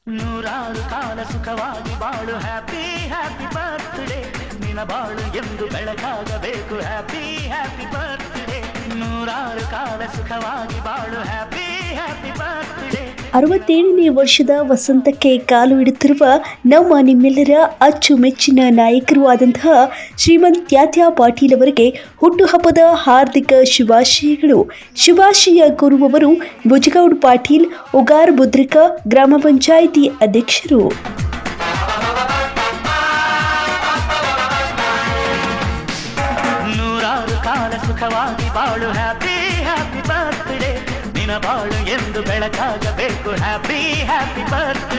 ನೂರಾರು ಕಾಲ ಸುಖವಾಗಿ ಬಾಳು ಹ್ಯಾಪಿ ಹ್ಯಾಪಿ ಬರ್ತ್ಡೇ ನಿನ ಬಾಳು ಎಂದು ಬೆಳಕಾಗಬೇಕು ಹ್ಯಾಪಿ ಹ್ಯಾಪಿ ಬರ್ತ್ಡೇ ನೂರಾರು ಕಾಲ ಸುಖವಾಗಿ ಬಾಳು ಹ್ಯಾಪಿ ಹ್ಯಾಪಿ ಬರ್ತ್ಡೇ ಅರವತ್ತೇಳನೇ ವರ್ಷದ ವಸಂತಕ್ಕೆ ಕಾಲು ಇಡುತ್ತಿರುವ ನಮ್ಮ ನಿಮ್ಮೆಲ್ಲರ ಅಚ್ಚುಮೆಚ್ಚಿನ ನಾಯಕರು ಆದಂತಹ ಶ್ರೀಮಂತ್ ತ್ಯಾತ್ಯಾ ಪಾಟೀಲ್ ಅವರಿಗೆ ಹುಟ್ಟುಹಬ್ಬದ ಹಾರ್ದಿಕ ಶುಭಾಶಯಗಳು ಶುಭಾಶಯ ಕೋರುವವರು ಭುಜಗೌಡ್ ಪಾಟೀಲ್ ಉಗಾರ್ ಬುದ್ರಿಕ ಗ್ರಾಮ ಪಂಚಾಯಿತಿ ಅಧ್ಯಕ್ಷರು ನೂರಾರು ಕಾಲ ಸುಖವಾಗಿ ಬಾಳು ಹ್ಯಾಪಿ ಹ್ಯಾಪಿ ಬರ್ತ್ಡೇ ನಿನ ಬಾಳು ಎಂದು ಬೆಳಕಾಗಬೇಕು ಹ್ಯಾಪಿ ಹ್ಯಾಪಿ ಬರ್ತ್ಡೇ